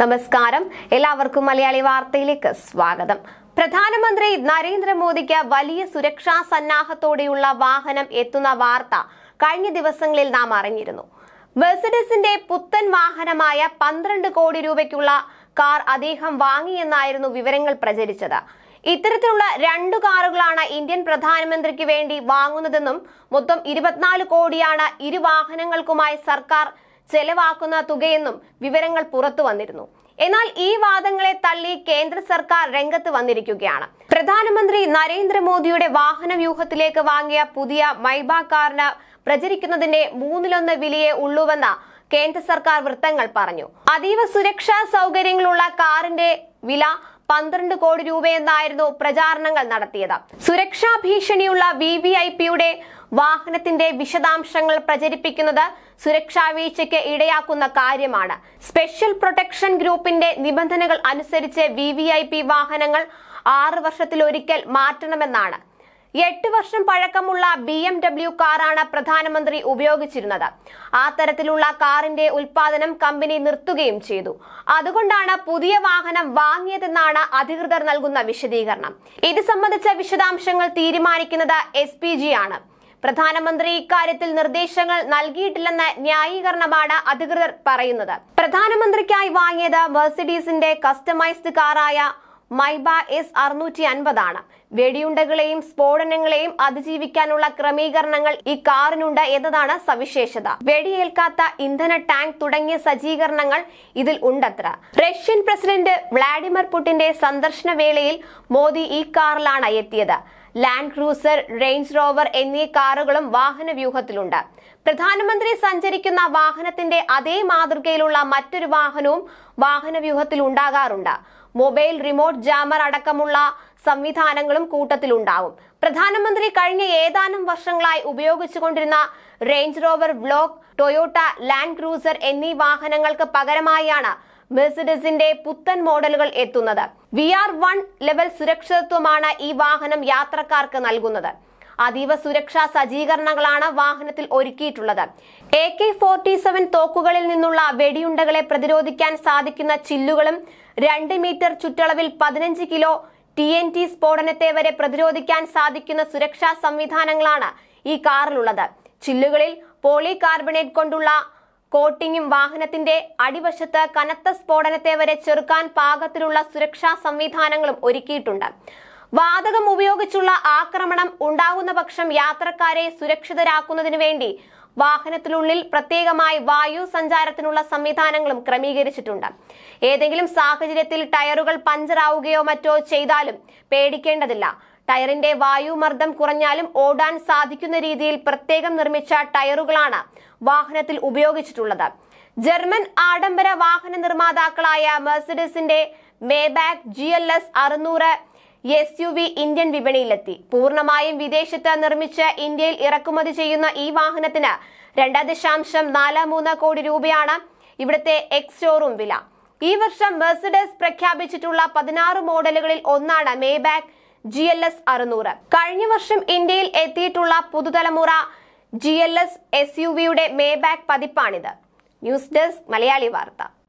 നമസ്കാരം എല്ലാവർക്കും മലയാളി വാർത്തയിലേക്ക് സ്വാഗതം പ്രധാനമന്ത്രി നരേന്ദ്രമോദിക്ക് വലിയ സുരക്ഷാ സന്നാഹത്തോടെയുള്ള വാഹനം എത്തുന്ന വാർത്ത കഴിഞ്ഞ ദിവസങ്ങളിൽ നാം അറിഞ്ഞിരുന്നു മെഴ്സിഡസിന്റെ പുത്തൻ വാഹനമായ പന്ത്രണ്ട് കോടി രൂപയ്ക്കുള്ള കാർ അദ്ദേഹം വാങ്ങിയെന്നായിരുന്നു വിവരങ്ങൾ പ്രചരിച്ചത് ഇത്തരത്തിലുള്ള രണ്ടു കാറുകളാണ് ഇന്ത്യൻ പ്രധാനമന്ത്രിക്ക് വേണ്ടി വാങ്ങുന്നതെന്നും മൊത്തം ഇരുപത്തിനാല് കോടിയാണ് ഇരു വാഹനങ്ങൾക്കുമായി സർക്കാർ ചെലവാക്കുന്ന തുകയെന്നും വിവരങ്ങൾ പുറത്തു വന്നിരുന്നു എന്നാൽ ഈ വാദങ്ങളെ തള്ളി കേന്ദ്ര സർക്കാർ രംഗത്ത് വന്നിരിക്കുകയാണ് പ്രധാനമന്ത്രി നരേന്ദ്രമോദിയുടെ വാഹന വ്യൂഹത്തിലേക്ക് വാങ്ങിയ പുതിയ മൈബ കാറിന് പ്രചരിക്കുന്നതിന്റെ മൂന്നിലൊന്ന് വിലയേ ഉള്ളൂവെന്ന കേന്ദ്ര സർക്കാർ വൃത്തങ്ങൾ പറഞ്ഞു അതീവ സുരക്ഷാ സൗകര്യങ്ങളുള്ള കാറിന്റെ വില പന്ത്രണ്ട് കോടി രൂപയെന്നായിരുന്നു പ്രചാരണങ്ങൾ നടത്തിയത് സുരക്ഷാ ഭീഷണിയുള്ള വി വി ഐ പിയുടെ വാഹനത്തിന്റെ വിശദാംശങ്ങൾ പ്രചരിപ്പിക്കുന്നത് സുരക്ഷാ വീഴ്ചയ്ക്ക് ഇടയാക്കുന്ന കാര്യമാണ് സ്പെഷ്യൽ പ്രൊട്ടക്ഷൻ ഗ്രൂപ്പിന്റെ നിബന്ധനകൾ അനുസരിച്ച് വി വി ഐ പി വാഹനങ്ങൾ ആറ് വർഷത്തിലൊരിക്കൽ മാറ്റണമെന്നാണ് എട്ട് വർഷം പഴക്കമുള്ള ബി എം ഡബ്ല്യു കാറാണ് പ്രധാനമന്ത്രി ഉപയോഗിച്ചിരുന്നത് ആ തരത്തിലുള്ള കാറിന്റെ ഉൽപാദനം കമ്പനി നിർത്തുകയും ചെയ്തു അതുകൊണ്ടാണ് പുതിയ വാഹനം വാങ്ങിയതെന്നാണ് അധികൃതർ നൽകുന്ന വിശദീകരണം ഇത് സംബന്ധിച്ച വിശദാംശങ്ങൾ തീരുമാനിക്കുന്നത് എസ് പി ജി ആണ് പ്രധാനമന്ത്രി ഇക്കാര്യത്തിൽ നിർദ്ദേശങ്ങൾ നൽകിയിട്ടില്ലെന്ന ന്യായീകരണമാണ് അധികൃതർ പറയുന്നത് പ്രധാനമന്ത്രിക്കായി വാങ്ങിയത് മെർസിഡീസിന്റെ കസ്റ്റമൈസ്ഡ് കാറായ മൈബ എസ് അറുന്നൂറ്റി അൻപതാണ് വെടിയുണ്ടകളെയും സ്ഫോടനങ്ങളെയും അതിജീവിക്കാനുള്ള ക്രമീകരണങ്ങൾ ഈ കാറിനുണ്ട് എന്നതാണ് സവിശേഷത വെടിയേൽക്കാത്ത ഇന്ധന ടാങ്ക് തുടങ്ങിയ സജ്ജീകരണങ്ങൾ ഇതിൽ ഉണ്ടത്ര റഷ്യൻ പ്രസിഡന്റ് വ്ളാഡിമിർ പുടിന്റെ സന്ദർശന വേളയിൽ മോദി ഈ കാറിലാണ് എത്തിയത് ലാൻഡ് ക്രൂസർ റേഞ്ച് റോവർ എന്നീ കാറുകളും വാഹന വ്യൂഹത്തിലുണ്ട് പ്രധാനമന്ത്രി സഞ്ചരിക്കുന്ന വാഹനത്തിന്റെ അതേ മാതൃകയിലുള്ള മറ്റൊരു വാഹനവും വാഹന വ്യൂഹത്തിൽ ഉണ്ടാകാറുണ്ട് മൊബൈൽ റിമോട്ട് ജാമർ അടക്കമുള്ള സംവിധാനങ്ങളും കൂട്ടത്തിലുണ്ടാവും പ്രധാനമന്ത്രി കഴിഞ്ഞ ഏതാനും വർഷങ്ങളായി ഉപയോഗിച്ചുകൊണ്ടിരുന്ന റേഞ്ച് റോവർ വ്ലോക്ക് ടൊയോട്ട ലാൻഡ് ക്രൂസർ എന്നീ വാഹനങ്ങൾക്ക് പകരമായാണ് മെഴ്സിഡസിന്റെ പുത്തൻ മോഡലുകൾ എത്തുന്നത് വി ആർ വൺ ലെവൽ സുരക്ഷിതത്വമാണ് ഈ വാഹനം യാത്രക്കാർക്ക് നൽകുന്നത് അതീവ സുരക്ഷാ സജ്ജീകരണങ്ങളാണ് വാഹനത്തിൽ ഒരുക്കിയിട്ടുള്ളത് എ കെ ഫോർട്ടി സെവൻ തോക്കുകളിൽ നിന്നുള്ള വെടിയുണ്ടകളെ പ്രതിരോധിക്കാൻ സാധിക്കുന്ന ചില്ലുകളും രണ്ട് മീറ്റർ ചുറ്റളവിൽ പതിനഞ്ച് കിലോ ടി എൻ ടി സ്ഫോടനത്തെ വരെ പ്രതിരോധിക്കാൻ സാധിക്കുന്ന സുരക്ഷാ സംവിധാനങ്ങളാണ് ഈ കാറിലുള്ളത് ചില്ലുകളിൽ പോളി കാർബണേറ്റ് കൊണ്ടുള്ള കോട്ടിങ്ങും വാഹനത്തിന്റെ അടിവശത്ത് കനത്ത സ്ഫോടനത്തെ വരെ ചെറുക്കാൻ പാകത്തിലുള്ള സുരക്ഷാ സംവിധാനങ്ങളും ഒരുക്കിയിട്ടുണ്ട് വാതകം ഉപയോഗിച്ചുള്ള ആക്രമണം ഉണ്ടാകുന്ന പക്ഷം യാത്രക്കാരെ സുരക്ഷിതരാക്കുന്നതിനു വേണ്ടി വാഹനത്തിനുള്ളിൽ പ്രത്യേകമായി വായു സഞ്ചാരത്തിനുള്ള സംവിധാനങ്ങളും ക്രമീകരിച്ചിട്ടുണ്ട് ഏതെങ്കിലും സാഹചര്യത്തിൽ ടയറുകൾ പഞ്ചറാവുകയോ മറ്റോ ചെയ്താലും പേടിക്കേണ്ടതില്ല ടയറിന്റെ വായുമർദ്ദം കുറഞ്ഞാലും ഓടാൻ സാധിക്കുന്ന രീതിയിൽ പ്രത്യേകം നിർമ്മിച്ച ടയറുകളാണ് വാഹനത്തിൽ ഉപയോഗിച്ചിട്ടുള്ളത് ജർമ്മൻ ആഡംബര വാഹന നിർമ്മാതാക്കളായ മെർസിഡസിന്റെ മേബാക്ക് ജി എൽ എസ് അറുന്നൂറ് എസ് യു വി ഇന്ത്യൻ വിപണിയിലെത്തി പൂർണ്ണമായും വിദേശത്ത് നിർമ്മിച്ച് ഇന്ത്യയിൽ ഇറക്കുമതി ചെയ്യുന്ന ഈ വാഹനത്തിന് രണ്ട് ദശാംശം നാല് മൂന്ന് കോടി രൂപയാണ് ഇവിടുത്തെ എക്സ് ഷോറൂം വില ഈ വർഷം മെർസിഡസ് പ്രഖ്യാപിച്ചിട്ടുള്ള പതിനാറ് മോഡലുകളിൽ ഒന്നാണ് മേബാക്ക് ജി എൽ എസ് അറുന്നൂറ് കഴിഞ്ഞ വർഷം ഇന്ത്യയിൽ എത്തിയിട്ടുള്ള പുതുതലമുറ G L S S U വിയുടെ മേബാക്ക് പതിപ്പാണിത് ന്യൂസ് ഡെസ്ക് മലയാളി വാർത്ത